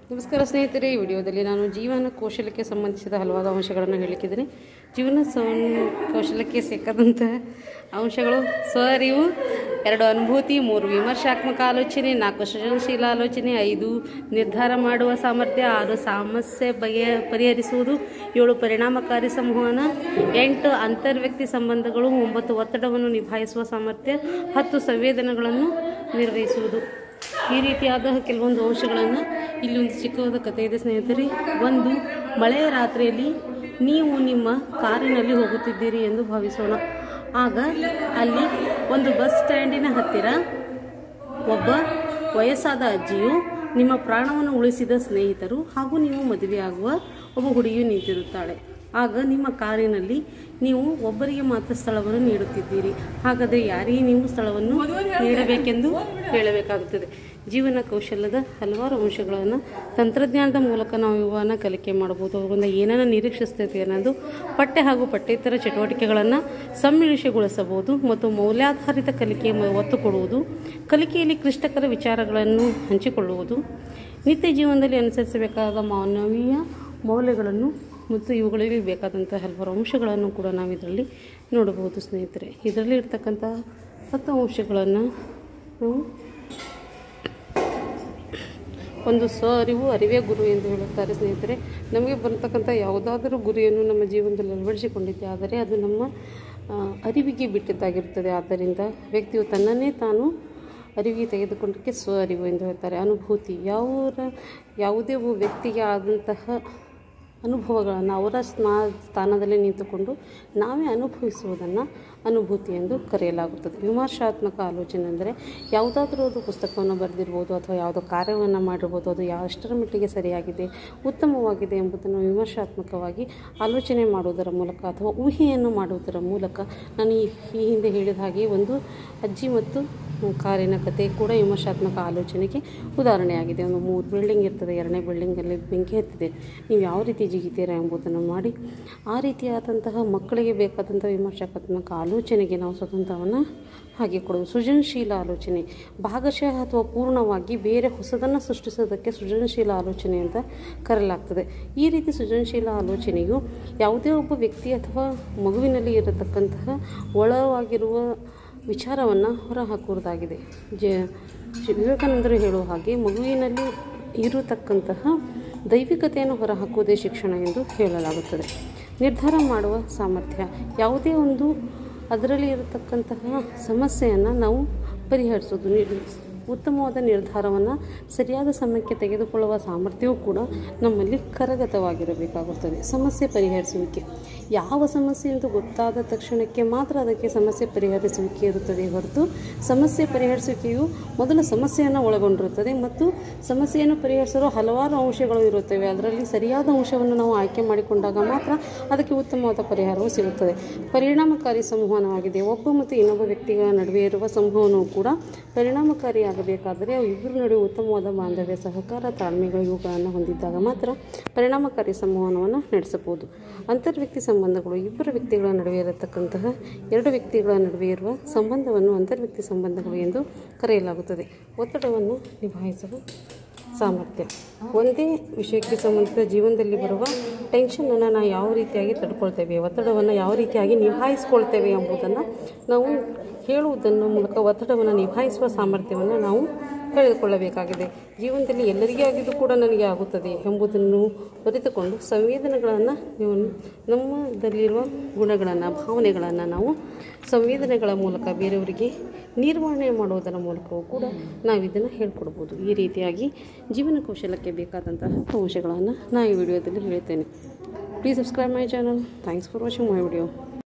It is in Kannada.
ನಮಸ್ಕಾರ ಸ್ನೇಹಿತರೆ ಈ ವಿಡಿಯೋದಲ್ಲಿ ನಾನು ಜೀವನ ಕೌಶಲ್ಯಕ್ಕೆ ಸಂಬಂಧಿಸಿದ ಹಲವಾರು ಅಂಶಗಳನ್ನು ಹೇಳಿಕ್ಕಿದ್ದೀನಿ ಜೀವನ ಸಂ- ಕೌಶಲ್ಯಕ್ಕೆ ಸಿಕ್ಕದಂತಹ ಅಂಶಗಳು ಸ್ವರಿವು ಎರಡು ಅನುಭೂತಿ ಮೂರು ವಿಮರ್ಶಾತ್ಮಕ ಆಲೋಚನೆ ನಾಲ್ಕು ಸೃಜನಶೀಲ ಆಲೋಚನೆ ಐದು ನಿರ್ಧಾರ ಮಾಡುವ ಸಾಮರ್ಥ್ಯ ಆರು ಸಮಸ್ಯೆ ಬಗೆ ಪರಿಹರಿಸುವುದು ಏಳು ಪರಿಣಾಮಕಾರಿ ಸಂವಹನ ಎಂಟು ಅಂತರ್ವ್ಯಕ್ತಿ ಸಂಬಂಧಗಳು ಒಂಬತ್ತು ಒತ್ತಡವನ್ನು ನಿಭಾಯಿಸುವ ಸಾಮರ್ಥ್ಯ ಹತ್ತು ಸಂವೇದನೆಗಳನ್ನು ನಿರ್ವಹಿಸುವುದು ಈ ರೀತಿಯಾದ ಕೆಲವೊಂದು ಅಂಶಗಳನ್ನು ಇಲ್ಲಿ ಒಂದು ಚಿಕ್ಕವಾದ ಕಥೆ ಇದೆ ಸ್ನೇಹಿತರೆ ಒಂದು ಮಳೆಯ ರಾತ್ರಿಯಲ್ಲಿ ನೀವು ನಿಮ್ಮ ಕಾರಿನಲ್ಲಿ ಹೋಗುತ್ತಿದ್ದೀರಿ ಎಂದು ಭಾವಿಸೋಣ ಆಗ ಅಲ್ಲಿ ಒಂದು ಬಸ್ ಸ್ಟ್ಯಾಂಡಿನ ಹತ್ತಿರ ಒಬ್ಬ ವಯಸ್ಸಾದ ಅಜ್ಜಿಯು ನಿಮ್ಮ ಪ್ರಾಣವನ್ನು ಉಳಿಸಿದ ಸ್ನೇಹಿತರು ಹಾಗೂ ನೀವು ಮದುವೆಯಾಗುವ ಒಬ್ಬ ಹುಡುಗಿಯು ನಿಂತಿರುತ್ತಾಳೆ ಆಗ ನಿಮ್ಮ ಕಾರಿನಲ್ಲಿ ನೀವು ಒಬ್ಬರಿಗೆ ಮಾತ್ರ ಸ್ಥಳವನ್ನು ನೀಡುತ್ತಿದ್ದೀರಿ ಹಾಗಾದರೆ ಯಾರಿಗೆ ನೀವು ಸ್ಥಳವನ್ನು ನೀಡಬೇಕೆಂದು ಹೇಳಬೇಕಾಗುತ್ತದೆ ಜೀವನ ಕೌಶಲ್ಯದ ಹಲವಾರು ಅಂಶಗಳನ್ನು ತಂತ್ರಜ್ಞಾನದ ಮೂಲಕ ನಾವು ಇವನ್ನು ಕಲಿಕೆ ಮಾಡಬಹುದು ಅವರಿಂದ ಏನನ್ನು ನಿರೀಕ್ಷಿಸ್ತೈತೆ ಅನ್ನೋದು ಪಠ್ಯ ಹಾಗೂ ಪಠ್ಯೇತರ ಚಟುವಟಿಕೆಗಳನ್ನು ಸಮ್ಮಿಳಿಸಗೊಳಿಸಬಹುದು ಮತ್ತು ಮೌಲ್ಯಾಧಾರಿತ ಕಲಿಕೆ ಮ- ಒತ್ತು ಕೊಡುವುದು ಕಲಿಕೆಯಲ್ಲಿ ಕ್ಲಿಷ್ಟಕರ ವಿಚಾರಗಳನ್ನು ಹಂಚಿಕೊಳ್ಳುವುದು ನಿತ್ಯ ಜೀವನದಲ್ಲಿ ಅನುಸರಿಸಬೇಕಾದ ಮಾನವೀಯ ಮೌಲ್ಯಗಳನ್ನು ಮತ್ತು ಇವುಗಳಿಗೆ ಬೇಕಾದಂಥ ಹಲವಾರು ಅಂಶಗಳನ್ನು ಕೂಡ ನಾವು ಇದರಲ್ಲಿ ನೋಡಬಹುದು ಸ್ನೇಹಿತರೆ ಇದರಲ್ಲಿ ಇರ್ತಕ್ಕಂತಹ ಹತ್ತು ಅಂಶಗಳನ್ನು ನಾವು ಒಂದು ಸ್ವ ಅರಿವು ಅರಿವೇ ಗುರು ಎಂದು ಹೇಳುತ್ತಾರೆ ಸ್ನೇಹಿತರೆ ನಮಗೆ ಬರ್ತಕ್ಕಂಥ ಯಾವುದಾದರೂ ಗುರಿಯನ್ನು ನಮ್ಮ ಜೀವನದಲ್ಲಿ ಅಳವಡಿಸಿಕೊಂಡಿದ್ದೆ ಆದರೆ ಅದು ನಮ್ಮ ಆ, ಅರಿವಿಗೆ ಬಿಟ್ಟಿದ್ದಾಗಿರುತ್ತದೆ ಆದ್ದರಿಂದ ವ್ಯಕ್ತಿಯು ತನ್ನನ್ನೇ ತಾನು ಅರಿವಿಗೆ ತೆಗೆದುಕೊಂಡಕ್ಕೆ ಸ್ವ ಅರಿವು ಎಂದು ಹೇಳ್ತಾರೆ ಅನುಭೂತಿ ಯಾವ ಯಾವುದೇ ಒಬ್ಬ ವ್ಯಕ್ತಿಗೆ ಆದಂತಹ ಅನುಭವಗಳನ್ನು ಅವರ ಸ್ನಾ ಸ್ಥಾನದಲ್ಲಿ ನಿಂತುಕೊಂಡು ನಾವೇ ಅನುಭವಿಸುವುದನ್ನು ಅನುಭೂತಿ ಎಂದು ಕರೆಯಲಾಗುತ್ತದೆ ವಿಮರ್ಶಾತ್ಮಕ ಆಲೋಚನೆ ಅಂದರೆ ಯಾವುದಾದ್ರೂ ಒಂದು ಪುಸ್ತಕವನ್ನು ಬರೆದಿರ್ಬೋದು ಅಥವಾ ಯಾವುದೋ ಕಾರ್ಯವನ್ನು ಮಾಡಿರ್ಬೋದು ಅದು ಯಾವ ಎಷ್ಟರ ಮಟ್ಟಿಗೆ ಸರಿಯಾಗಿದೆ ಉತ್ತಮವಾಗಿದೆ ಎಂಬುದನ್ನು ವಿಮರ್ಶಾತ್ಮಕವಾಗಿ ಆಲೋಚನೆ ಮಾಡುವುದರ ಮೂಲಕ ಅಥವಾ ಊಹೆಯನ್ನು ಮಾಡುವುದರ ಮೂಲಕ ನಾನು ಈ ಈ ಹಿಂದೆ ಹೇಳಿದ ಹಾಗೆ ಒಂದು ಅಜ್ಜಿ ಮತ್ತು ಕಾರಿನ ಕತೆ ಕೂಡ ವಿಮರ್ಶಾತ್ಮಕ ಆಲೋಚನೆಗೆ ಉದಾಹರಣೆಯಾಗಿದೆ ಒಂದು ಮೂರು ಬಿಲ್ಡಿಂಗ್ ಇರ್ತದೆ ಎರಡನೇ ಬಿಲ್ಡಿಂಗಲ್ಲಿ ಬೆಂಕಿ ಹತ್ತಿದೆ ನೀವು ಯಾವ ರೀತಿ ಜಿಗಿತೀರಾ ಎಂಬುದನ್ನು ಮಾಡಿ ಆ ರೀತಿಯಾದಂತಹ ಮಕ್ಕಳಿಗೆ ಬೇಕಾದಂಥ ವಿಮರ್ಶಾತ್ಮಕ ಆಲೋಚನೆಗೆ ನಾವು ಸ್ವತಂತ್ರವನ್ನು ಹಾಗೆ ಕೊಡೋದು ಸೃಜನಶೀಲ ಆಲೋಚನೆ ಭಾಗಶಃ ಅಥವಾ ಪೂರ್ಣವಾಗಿ ಬೇರೆ ಹೊಸದನ್ನು ಸೃಷ್ಟಿಸೋದಕ್ಕೆ ಸೃಜನಶೀಲ ಆಲೋಚನೆ ಅಂತ ಕರೆಯಲಾಗ್ತದೆ ಈ ರೀತಿ ಸೃಜನಶೀಲ ಆಲೋಚನೆಯು ಯಾವುದೇ ಒಬ್ಬ ವ್ಯಕ್ತಿ ಅಥವಾ ಮಗುವಿನಲ್ಲಿ ಇರತಕ್ಕಂತಹ ಒಳವಾಗಿರುವ ವಿಚಾರವನ್ನು ಹೊರಹಾಕುವುದಾಗಿದೆ ಜ ಶ್ರೀ ವಿವೇಕಾನಂದರು ಹೇಳುವ ಹಾಗೆ ಮಗುವಿನಲ್ಲಿ ಇರತಕ್ಕಂತಹ ದೈವಿಕತೆಯನ್ನು ಹೊರಹಾಕುವುದೇ ಶಿಕ್ಷಣ ಎಂದು ಹೇಳಲಾಗುತ್ತದೆ ನಿರ್ಧಾರ ಮಾಡುವ ಸಾಮರ್ಥ್ಯ ಯಾವುದೇ ಒಂದು ಅದರಲ್ಲಿ ಇರತಕ್ಕಂತಹ ಸಮಸ್ಯೆಯನ್ನು ನಾವು ಪರಿಹರಿಸೋದು ನಿರ್- ಉತ್ತಮವಾದ ನಿರ್ಧಾರವನ್ನು ಸರಿಯಾದ ಸಮಯಕ್ಕೆ ತೆಗೆದುಕೊಳ್ಳುವ ಸಾಮರ್ಥ್ಯವೂ ಕೂಡ ನಮ್ಮಲ್ಲಿ ಕರಗತವಾಗಿರಬೇಕಾಗುತ್ತದೆ ಸಮಸ್ಯೆ ಪರಿಹರಿಸುವಿಕೆ ಯಾವ ಸಮಸ್ಯೆ ಎಂದು ಗೊತ್ತಾದ ತಕ್ಷಣಕ್ಕೆ ಮಾತ್ರ ಅದಕ್ಕೆ ಸಮಸ್ಯೆ ಪರಿಹರಿಸುವಿಕೆ ಇರುತ್ತದೆ ಹೊರತು ಸಮಸ್ಯೆ ಪರಿಹರಿಸುವಿಕೆಯು ಮೊದಲು ಸಮಸ್ಯೆಯನ್ನು ಒಳಗೊಂಡಿರುತ್ತದೆ ಮತ್ತು ಸಮಸ್ಯೆಯನ್ನು ಪರಿಹರಿಸಲು ಹಲವಾರು ಅಂಶಗಳು ಇರುತ್ತವೆ ಅದರಲ್ಲಿ ಸರಿಯಾದ ಅಂಶವನ್ನು ನಾವು ಆಯ್ಕೆ ಮಾಡಿಕೊಂಡಾಗ ಮಾತ್ರ ಅದಕ್ಕೆ ಉತ್ತಮವಾದ ಪರಿಹಾರವು ಸಿಗುತ್ತದೆ ಪರಿಣಾಮಕಾರಿ ಸಂವಹನವಾಗಿದೆ ಒಬ್ಬ ಮತ್ತು ಇನ್ನೊಬ್ಬ ವ್ಯಕ್ತಿಗಳ ನಡುವೆ ಇರುವ ಸಂವಹನವು ಕೂಡ ಪರಿಣಾಮಕಾರಿಯಾಗಬೇಕಾದರೆ ಅವು ಇಬ್ಬರ ನಡುವೆ ಉತ್ತಮವಾದ ಬಾಂಧವ್ಯ ಸಹಕಾರ ತಾಳ್ಮೆಗಳು ಇವುಗಳನ್ನು ಹೊಂದಿದ್ದಾಗ ಮಾತ್ರ ಪರಿಣಾಮಕಾರಿ ಸಂವಹನವನ್ನು ನಡೆಸಬಹುದು ಅಂತರ್ವ್ಯಕ್ತಿ ಸಂಬಂಧಗಳು ಇಬ್ಬರು ವ್ಯಕ್ತಿಗಳ ನಡುವೆ ಇರತಕ್ಕಂತಹ ಎರಡು ವ್ಯಕ್ತಿಗಳ ನಡುವೆ ಇರುವ ಸಂಬಂಧವನ್ನು ಅಂತರ್ವ್ಯಕ್ತಿ ಸಂಬಂಧಗಳು ಎಂದು ಕರೆಯಲಾಗುತ್ತದೆ ಒತ್ತಡವನ್ನು ನಿಭಾಯಿಸಲು ಸಾಮರ್ಥ್ಯ ಒಂದೇ ವಿಷಯಕ್ಕೆ ಸಂಬಂಧಿಸಿದ ಜೀವನದಲ್ಲಿ ಬರುವ ಟೆನ್ಷನನ್ನು ನಾವು ಯಾವ ರೀತಿಯಾಗಿ ತಡ್ಕೊಳ್ತೇವೆ ಒತ್ತಡವನ್ನು ಯಾವ ರೀತಿಯಾಗಿ ನಿಭಾಯಿಸ್ಕೊಳ್ತೇವೆ ಎಂಬುದನ್ನು ನಾವು ಹೇಳುವುದನ್ನು ಮೂಲಕ ಒತ್ತಡವನ್ನು ನಿಭಾಯಿಸುವ ಸಾಮರ್ಥ್ಯವನ್ನು ನಾವು ಕಳೆದುಕೊಳ್ಳಬೇಕಾಗಿದೆ ಜೀವನದಲ್ಲಿ ಎಲ್ಲರಿಗೂ ಆಗಿದ್ದು ಕೂಡ ನನಗೆ ಆಗುತ್ತದೆ ಎಂಬುದನ್ನು ಅರಿತುಕೊಂಡು ಸಂವೇದನೆಗಳನ್ನು ನೀವು ನಮ್ಮದಲ್ಲಿರುವ ಗುಣಗಳನ್ನು ಭಾವನೆಗಳನ್ನು ನಾವು ಸಂವೇದನೆಗಳ ಮೂಲಕ ಬೇರೆಯವರಿಗೆ ನಿರ್ವಹಣೆ ಮಾಡುವುದರ ಮೂಲಕವೂ ಕೂಡ ನಾವು ಇದನ್ನು ಹೇಳ್ಕೊಡ್ಬೋದು ಈ ರೀತಿಯಾಗಿ ಜೀವನ ಕೌಶಲ್ಯಕ್ಕೆ ಬೇಕಾದಂತಹ ಅಂಶಗಳನ್ನು ನಾನು ಈ ವಿಡಿಯೋದಲ್ಲಿ ಹೇಳ್ತೇನೆ please subscribe my channel thanks for watching my video